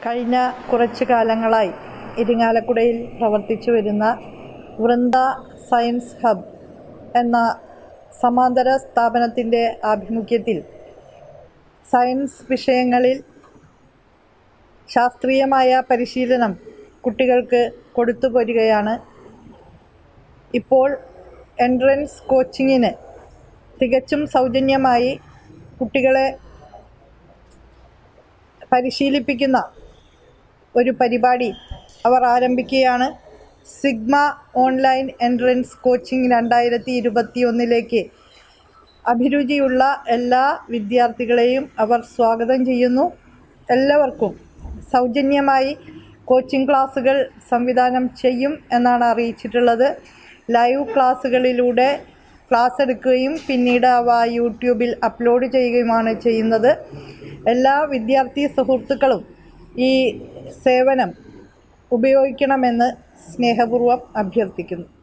കഴിഞ്ഞ കുറച്ച് കാലങ്ങളായി ഇരിങ്ങാലക്കുടയിൽ പ്രവർത്തിച്ചു വരുന്ന വൃന്ദ സയൻസ് ഹബ് എന്ന സമാന്തര സ്ഥാപനത്തിൻ്റെ ആഭിമുഖ്യത്തിൽ സയൻസ് വിഷയങ്ങളിൽ ശാസ്ത്രീയമായ പരിശീലനം കുട്ടികൾക്ക് കൊടുത്തു പോരുകയാണ് ഇപ്പോൾ എൻട്രൻസ് കോച്ചിങ്ങിന് തികച്ചും സൗജന്യമായി കുട്ടികളെ പരിശീലിപ്പിക്കുന്ന ഒരു പരിപാടി അവർ ആരംഭിക്കുകയാണ് സിഗ്മ ഓൺലൈൻ എൻട്രൻസ് കോച്ചിങ് രണ്ടായിരത്തി ഇരുപത്തി ഒന്നിലേക്ക് അഭിരുചിയുള്ള എല്ലാ വിദ്യാർത്ഥികളെയും അവർ സ്വാഗതം ചെയ്യുന്നു എല്ലാവർക്കും സൗജന്യമായി കോച്ചിങ് ക്ലാസ്സുകൾ സംവിധാനം ചെയ്യും എന്നാണ് അറിയിച്ചിട്ടുള്ളത് ലൈവ് ക്ലാസ്സുകളിലൂടെ ക്ലാസ് എടുക്കുകയും പിന്നീട് അവ യൂട്യൂബിൽ അപ്ലോഡ് ചെയ്യുകയുമാണ് ചെയ്യുന്നത് എല്ലാ വിദ്യാർത്ഥി സുഹൃത്തുക്കളും ഈ സേവനം ഉപയോഗിക്കണമെന്ന് സ്നേഹപൂർവ്വം അഭ്യർത്ഥിക്കുന്നു